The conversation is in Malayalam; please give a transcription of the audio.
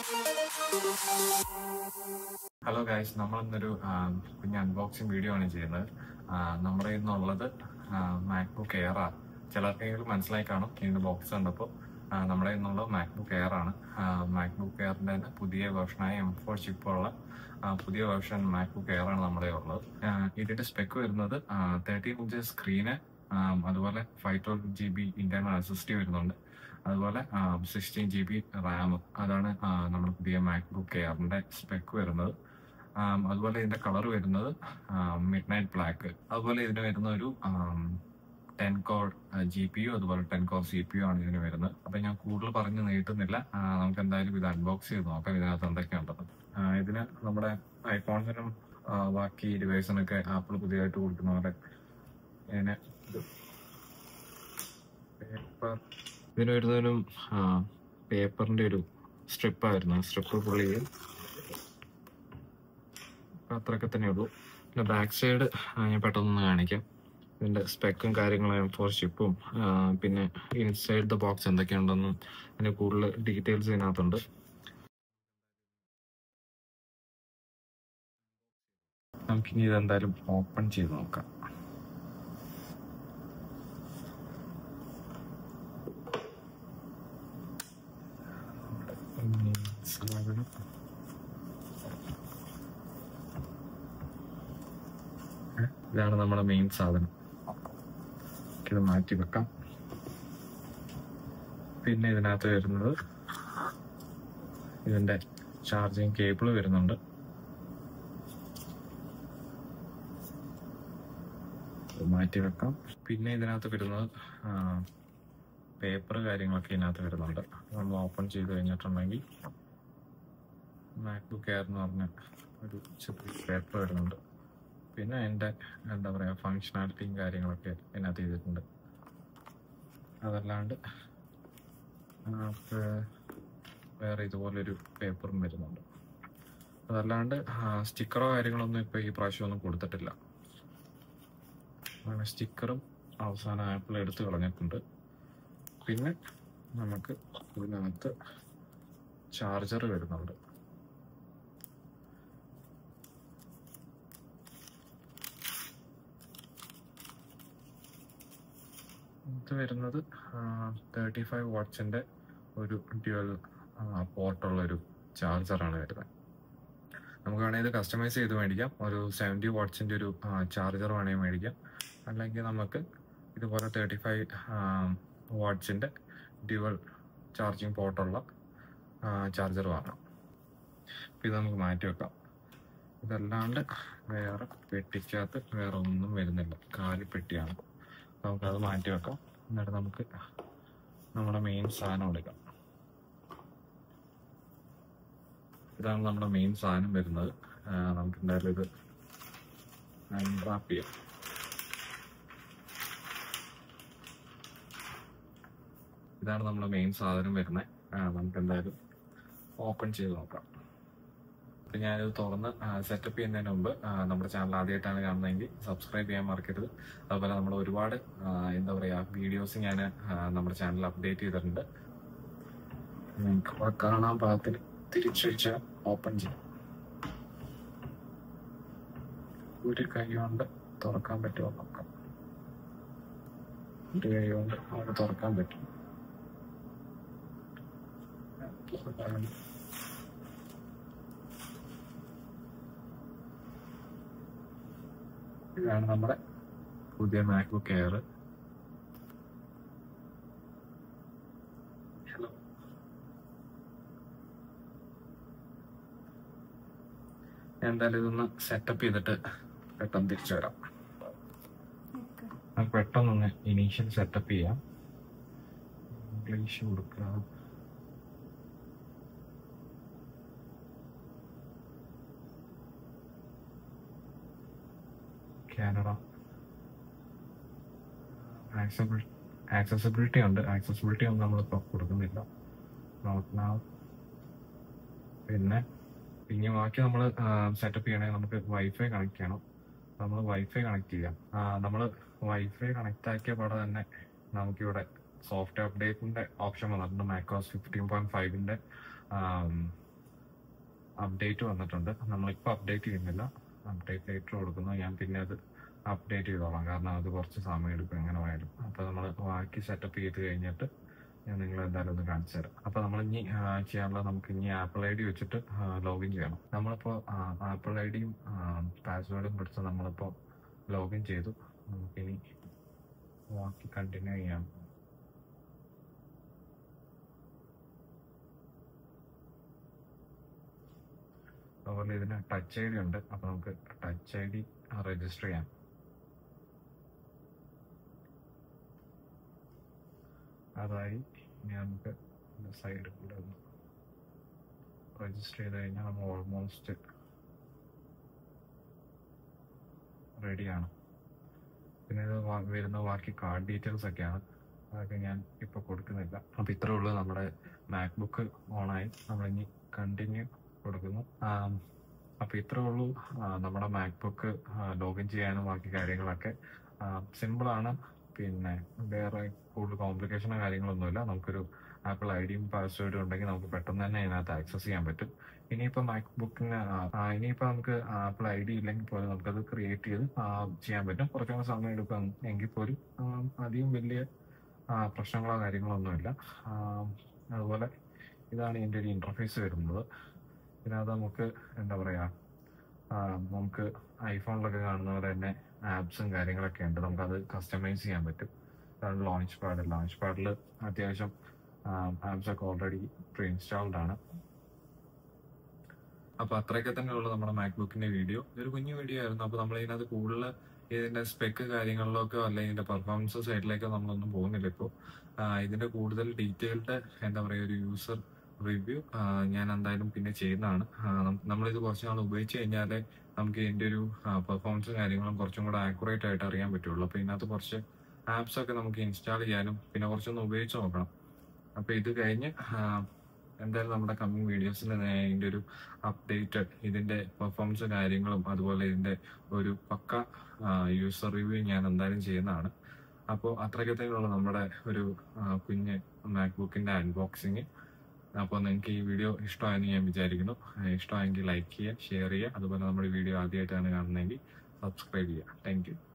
ഹലോ ഗൈസ് നമ്മൾ ഇന്നൊരു കുഞ്ഞ് അൺബോക്സിംഗ് വീഡിയോ ആണ് ചെയ്യുന്നത് ആ, നമ്മുടെ ഇന്നുള്ളത് മാക്ബുക്ക് എയർ ആണ് ചിലർക്കെങ്കിലും മനസ്സിലായി കാണും ഇതിന്റെ ബോക്സ് കണ്ടപ്പോൾ ആ, നമ്മുടെ ഇന്നുള്ള മാക്ബുക്ക് എയർ ആണ് മാക്ബുക്ക് എയറിന്റെ തന്നെ പുതിയ വേർഷനായ എം ഫോർ ചിപ്പുള്ള പുതിയ വേർഷൻ മാക്ബുക്ക് എയർ ആണ് നമ്മുടെ ഉള്ളത് ആ, ഇതിന്റെ സ്പെക്ക് വരുന്നത് തേർട്ടീൻ ഇഞ്ച് സ്ക്രീന് അതുപോലെ five twelve G B internal assist വരുന്നുണ്ട് അതുപോലെ സിക്സ്റ്റീൻ ജി ബി റാം അതാണ് ആ, നമ്മുടെ പുതിയ മാക്ബുക്ക് എയറിന്റെ സ്പെക്ക് വരുന്നത് ആം, അതുപോലെ ഇതിന്റെ കളർ വരുന്നത് മിഡ് നൈറ്റ് ബ്ലാക്ക് അതുപോലെ ഇതിന് വരുന്ന ഒരു ten core G P U അതുപോലെ ten core C P U ആണ് ഇതിന് വരുന്നത് അപ്പൊ ഞാൻ കൂടുതൽ പറഞ്ഞു നീട്ടുന്നില്ല ആ, നമുക്ക് എന്തായാലും ഇത് അൺബോക്സ് ചെയ്ത് നോക്കാം ഇതിനകത്ത് എന്തൊക്കെയുണ്ടെന്ന് ആ, ഇതിന് നമ്മുടെ ഐഫോൺസിനും ആ, ബാക്കി ഡിവൈസിനൊക്കെ ആപ്പിൾ പുതിയതായിട്ട് കൊടുക്കുന്ന പോലെ ഇതിന് ഇത് പേപ്പർ ഇതിന് വരുന്നൊരു പേപ്പറിന്റെ ഒരു സ്ട്രിപ്പായിരുന്നു സ്ട്രിപ്പ് പുള്ളി അപ്പൊ അത്രയൊക്കെ തന്നെ ഉള്ളൂ പിന്നെ ബാക്ക് സൈഡ് ഞാൻ പെട്ടെന്ന് കാണിക്കാം ഇതിന്റെ സ്പെക്കും കാര്യങ്ങളും ഫോർ ഷിപ്പും പിന്നെ ഇൻസൈഡ് ദ ബോക്സ് എന്തൊക്കെയുണ്ടെന്നും അതിന്റെ കൂടുതൽ ഡീറ്റെയിൽസ് ഇതിനകത്തുണ്ട് നമുക്കിനി ഇതെന്തായാലും ഓപ്പൺ ചെയ്ത് നോക്കാം ഉം, സാധനം ഇതാണ് നമ്മുടെ മെയിൻ സാധനം ഇത് മാറ്റി വെക്കാം പിന്നെ ഇതിനകത്ത് വരുന്നത് ഇതിന്റെ ചാർജിങ് കേബിൾ വരുന്നുണ്ട് ഇത് മാറ്റി വെക്കാം പിന്നെ ഇതിനകത്ത് വരുന്നത് പേപ്പർ കാര്യങ്ങളൊക്കെ ഇതിനകത്ത് വരുന്നുണ്ട് നമ്മൾ ഓപ്പൺ ചെയ്ത് കഴിഞ്ഞിട്ടുണ്ടെങ്കിൽ മാക്ബുക്ക് എയർ എന്ന് പറഞ്ഞ ഒരു ചെറിയ പേപ്പർ വരുന്നുണ്ട് പിന്നെ എൻ്റെ എന്താ പറയുക ഫങ്ഷനാലിറ്റിയും കാര്യങ്ങളൊക്കെ ഇതിനകത്ത് ചെയ്തിട്ടുണ്ട് അതല്ലാണ്ട് ആ, പേ- വേറെ ഇതുപോലൊരു പേപ്പറും വരുന്നുണ്ട് അതല്ലാണ്ട് സ്റ്റിക്കറോ കാര്യങ്ങളൊന്നും ഇപ്പോൾ ഈ പ്രാവശ്യം ഒന്നും കൊടുത്തിട്ടില്ല അങ്ങനെ സ്റ്റിക്കറും അവസാനം ആപ്പിൾ എടുത്ത് കളഞ്ഞിട്ടുണ്ട് പിന്നെ നമുക്ക് ഇതിനകത്ത് ചാർജർ വരുന്നുണ്ട് ഇത് വരുന്നത് തേർട്ടി ഫൈവ് വാട്ട്സിന്റെ ഒരു ഡ്യുവൽ പോർട്ടുള്ള ഒരു ചാർജറാണ് വരുന്നത് നമുക്ക് വേണമെങ്കിൽ ഇത് കസ്റ്റമൈസ് ചെയ്ത് മേടിക്കാം ഒരു സെവൻറ്റി വാട്ട്സിന്റെ ഒരു ചാർജർ വേണമെങ്കിൽ മേടിക്കാം അല്ലെങ്കിൽ നമുക്ക് ഇതുപോലെ തേർട്ടി ഫൈവ് വാട്ട്സിന്റെ ഡ്യുവൽ ചാർജിങ് പോർട്ടുള്ള ചാർജർ വാങ്ങാം അപ്പം ഇത് നമുക്ക് മാറ്റി വെക്കാം ഇതല്ലാണ്ട് വേറെ പെട്ടിക്കകത്ത് വേറെ ഒന്നും വരുന്നില്ല കാലി പെട്ടിയാണ് നമുക്കത് മാറ്റി വെക്കാം എന്നിട്ട് നമുക്ക് നമ്മുടെ മെയിൻ സാധനം എടുക്കാം ഇതാണ് നമ്മുടെ മെയിൻ സാധനം വരുന്നത് ആ, നമുക്ക് എന്തായാലും ഇത് അൺറാപ്പ് ചെയ്യാം ഇതാണ് നമ്മുടെ മെയിൻ സാധനം വരുന്നത് നമുക്ക് എന്തായാലും ഓപ്പൺ ചെയ്ത് നോക്കാം അപ്പൊ ഞാനിത് തുറന്ന് സെറ്റപ്പ് ചെയ്യുന്നതിന് മുമ്പ് ആ, നമ്മുടെ ചാനൽ ആദ്യമായിട്ടാണ് കാണുന്നതെങ്കിൽ സബ്സ്ക്രൈബ് ചെയ്യാൻ മറക്കരുത് അതുപോലെ നമ്മൾ ഒരുപാട് ആ, എന്താ പറയാ വീഡിയോസ് ഞാൻ നമ്മുടെ ചാനൽ അപ്ഡേറ്റ് ചെയ്തിട്ടുണ്ട് നിങ്ങൾക്ക് ഇവിടെ കാണാൻ പാകത്തിന് തിരിച്ചുവെച്ച് ഓപ്പൺ ചെയ്യാം ഒരു കൈ കൊണ്ട് തുറക്കാൻ പറ്റുമോ നോക്കാം ഒരു കൈ കൊണ്ട് നമുക്ക് തുറക്കാൻ പറ്റും ഇതാണ് നമ്മുടെ പുതിയ മാക്ബുക്ക് എയർ ഹലോ എന്തായാലും ഇതൊന്ന് സെറ്റപ്പ് ചെയ്തിട്ട് പെട്ടെന്ന് തിരിച്ചു വരാം നമുക്ക് പെട്ടെന്നൊന്ന് ഇനീഷ്യൽ സെറ്റപ്പ് ചെയ്യാം ഇംഗ്ലീഷ് കൊടുക്കുക കാനഡ ആക്സസിബിലിറ്റി ഉണ്ട് ആക്സസിബിലിറ്റി ഒന്നും നമ്മളിപ്പോൾ കൊടുക്കുന്നില്ല നോട്ട് നൗ പിന്നെ പിന്നെ ബാക്കി നമ്മൾ സെറ്റപ്പ് ചെയ്യണമെങ്കിൽ നമുക്ക് വൈഫൈ കണക്ട് ചെയ്യണം നമ്മൾ വൈഫൈ കണക്ട് ചെയ്യാം നമ്മൾ വൈഫൈ കണക്ട് ആക്കിയ പാടെ തന്നെ നമുക്കിവിടെ സോഫ്റ്റ്വെയർ അപ്ഡേറ്റിന്റെ ഓപ്ഷൻ വന്നിട്ടുണ്ട് മാക്രോസ് ഫിഫ്റ്റീൻ പോയിന്റ് ഫൈവിന്റെ അപ്ഡേറ്റ് വന്നിട്ടുണ്ട് നമ്മളിപ്പോൾ അപ്ഡേറ്റ് ചെയ്യുന്നില്ല അപ്ഡേറ്റ് ലേറ്റർ കൊടുക്കുന്നു ഞാൻ പിന്നെ അത് അപ്ഡേറ്റ് ചെയ്തോളാം കാരണം അത് കുറച്ച് സമയം എടുക്കും എങ്ങനെ പോയാലും അപ്പോൾ നമ്മൾ ബാക്കി സെറ്റപ്പ് ചെയ്ത് കഴിഞ്ഞിട്ട് ഞാൻ നിങ്ങൾ എന്തായാലും ഒന്ന് കാണിച്ചു തരാം അപ്പോൾ നമ്മൾ ഇനി ആ, ചെയ്യാനുള്ളത് നമുക്ക് ഇനി ആപ്പിൾ ഐ ഡി വെച്ചിട്ട് ലോഗിൻ ചെയ്യണം നമ്മളിപ്പോൾ ആപ്പിൾ ഐ ഡിയും പാസ്വേഡും കൊടുത്ത് നമ്മളിപ്പോൾ ലോഗിൻ ചെയ്തു നമുക്കിനി ബാക്കി കണ്ടിന്യൂ ചെയ്യാം അതുപോലെ ഇതിന് ടച്ച് ഐ ഡി ഉണ്ട് അപ്പോൾ നമുക്ക് ടച്ച് ഐ ഡി രജിസ്റ്റർ ചെയ്യാം അതായി ഇനി നമുക്ക് സൈഡിൽ കൂടെ ഒന്ന് രജിസ്റ്റർ ചെയ്ത് കഴിഞ്ഞാൽ നമ്മൾ ഓൾമോസ്റ്റ് റെഡിയാണ് പിന്നെ ഇത് വാ- വരുന്ന ബാക്കി കാർഡ് ഡീറ്റെയിൽസ് ഒക്കെയാണ് അതൊക്കെ ഞാൻ ഇപ്പോൾ കൊടുക്കുന്നില്ല അപ്പോൾ ഇത്രേ ഉള്ളൂ നമ്മുടെ മാക്ബുക്ക് ഓണായി നമ്മളിനി കണ്ടിന്യൂ കൊടുക്കുന്നു ആം, അപ്പോൾ ഇത്രേ ഉള്ളൂ ആ, നമ്മുടെ മാക്ബുക്ക് ലോഗിൻ ചെയ്യാനും ബാക്കി കാര്യങ്ങളൊക്കെ സിമ്പിളാണ് പിന്നെ വേറെ കൂടുതൽ കോംപ്ലിക്കേഷനോ കാര്യങ്ങളൊന്നുമില്ല നമുക്കൊരു ആപ്പിൾ ഐ ഡിയും പാസ്വേഡും ഉണ്ടെങ്കിൽ നമുക്ക് പെട്ടെന്ന് തന്നെ അതിനകത്ത് ആക്സസ് ചെയ്യാൻ പറ്റും ഇനിയിപ്പോൾ മാക്ബുക്കിന് ഇനിയിപ്പോൾ നമുക്ക് ആപ്പിൾ ഐ ഡി ഇല്ലെങ്കിൽ പോലും നമുക്കത് ക്രിയേറ്റ് ചെയ്ത് ആ, ചെയ്യാൻ പറ്റും കുറച്ചുകൂടെ സമയം എടുക്കും എങ്കിൽ പോലും ആ, അധികം വലിയ ആ, പ്രശ്നങ്ങളോ കാര്യങ്ങളോ ഒന്നുമില്ല ആ, അതുപോലെ ഇതാണ് ഇതിൻ്റെ ഒരു ഇന്റർഫേസ് വരുന്നത് ഇതിനകത്ത് നമുക്ക് എന്താ പറയുക നമുക്ക് ഐഫോണിലൊക്കെ കാണുന്ന പോലെ തന്നെ ആപ്സും കാര്യങ്ങളൊക്കെ ഉണ്ട് നമുക്കത് കസ്റ്റമൈസ് ചെയ്യാൻ പറ്റും അതാണ് ലോഞ്ച് പാഡ് ലോഞ്ച് പാഡിൽ അത്യാവശ്യം ആപ്സ് ഒക്കെ ഓൾറെഡി പ്രീ ഇൻസ്റ്റാൾഡ് ആണ് അപ്പൊ അത്രയൊക്കെ തന്നെയുള്ളൂ നമ്മുടെ മാക്ബുക്കിന്റെ വീഡിയോ ഇതൊരു കുഞ്ഞു വീഡിയോ ആയിരുന്നു അപ്പൊ നമ്മൾ ഇതിനകത്ത് കൂടുതൽ ഇതിന്റെ സ്പെക്ക് കാര്യങ്ങളിലൊക്കെ അല്ലെങ്കിൽ ഇതിന്റെ പെർഫോമൻസ് സൈഡിലേക്കോ നമ്മളൊന്നും പോകുന്നില്ല ഇപ്പോൾ ഇതിന്റെ കൂടുതൽ ഡീറ്റെയിൽഡ് എന്താ പറയുക ഒരു യൂസർ റിവ്യൂ ഞാൻ എന്തായാലും പിന്നെ ചെയ്യുന്നതാണ് ആ, നം- നമ്മളിത് കുറച്ച് നാൾ ഉപയോഗിച്ച് കഴിഞ്ഞാലേ നമുക്ക് ഇതിന്റെ ഒരു പെർഫോമൻസും കാര്യങ്ങളും കുറച്ചും കൂടെ ആക്യുറേറ്റ് ആയിട്ട് അറിയാൻ പറ്റുള്ളൂ അപ്പൊ ഇതിനകത്ത് കുറച്ച് ആപ്സ് ഒക്കെ നമുക്ക് ഇൻസ്റ്റാൾ ചെയ്യാനും പിന്നെ കുറച്ചൊന്ന് ഉപയോഗിച്ച് നോക്കണം അപ്പൊ ഇത് കഴിഞ്ഞ് ആ, എന്തായാലും നമ്മുടെ കമ്മിങ് വീഡിയോസിൽ ഇതിന്റെ ഒരു അപ്ഡേറ്റഡ് ഇതിന്റെ പെർഫോമൻസ് കാര്യങ്ങളും അതുപോലെ ഇതിന്റെ ഒരു പക്ക യൂസർ റിവ്യൂ ഞാൻ എന്തായാലും ചെയ്യുന്നതാണ് അപ്പോൾ അത്രയ്ക്കത്തേക്കുള്ള നമ്മുടെ ഒരു ആ, കുഞ്ഞ് മാക്ബുക്കിന്റെ അൺബോക്സിങ് അപ്പോൾ നിങ്ങൾക്ക് ഈ വീഡിയോ ഇഷ്ടമായെന്ന് ഞാൻ വിചാരിക്കുന്നു ആ, ഇഷ്ടമായെങ്കിൽ ലൈക്ക് ചെയ്യുക ഷെയർ ചെയ്യുക അതുപോലെ നമ്മുടെ വീഡിയോ ആദ്യമായിട്ടാണ് കാണുന്നതെങ്കിൽ സബ്സ്ക്രൈബ് ചെയ്യുക താങ്ക്